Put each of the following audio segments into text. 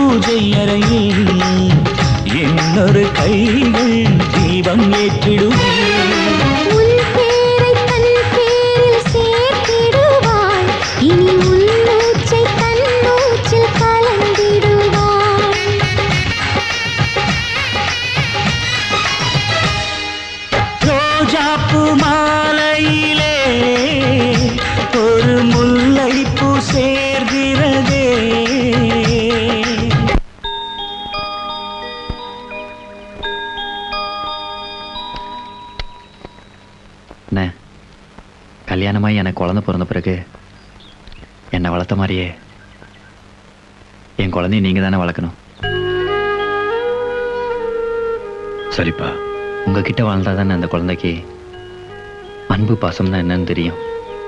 பூஜை அறையில் இன்னொரு கைகள் தீபம் ஏற்றிடுமே உன் பேரை தன் பேரில் சேர்த்திடுவாள் இனி உன் மூச்சை தன் மூச்சில் கலந்திடுவாள் ரோஜாப்பூ மாலையிலே ஒரு முல்லைப்பூ சேர்கிறதே அண்ணே கல்யாணமாகி எனக்கு குழந்தை பிறந்த பிறகு என்னை வளர்த்த மாதிரியே என் குழந்தைய நீங்கள் தானே வளர்க்கணும் சரிப்பா உங்ககிட்ட வாழ்ந்தா தானே அந்த குழந்தைக்கு அன்பு பாசம்னா என்னன்னு தெரியும்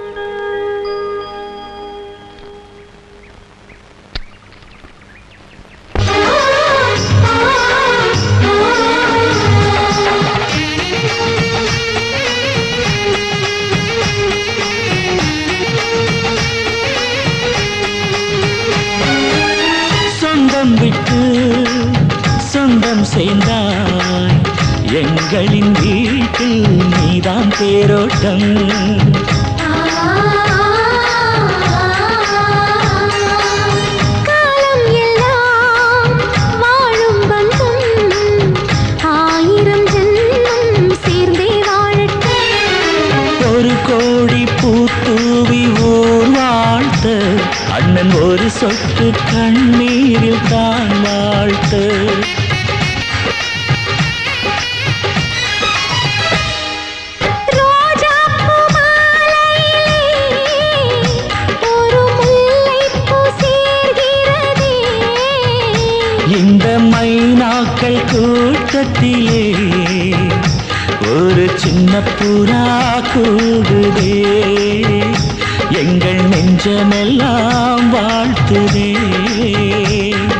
சொந்தம் விட்டு சொந்தம் சேர்ந்தாய் எங்களின் வீட்டில் நீதான் தேரோட்டம் காலம் எல்லாம் வாழும் பந்தம் ஆயிரம் ஜென்மம் சேர்ந்தே வாழட்டும் ஒரு கோடி பூத்தூவி ஊர் வாழ்த்த அண்ணன் ஒரு சொட்டு கண்ணீரில் தான் வாழ்த்து ரோஜாப்பூ மாலையிலே ஒரு முல்லைப்பூ சேர்கிறதே இந்த மைனாக்கள் கூட்டத்திலே ஒரு சின்ன புறா கூடுதே எங்கள் நெஞ்சமெல்லாம் வாழ்த்துதே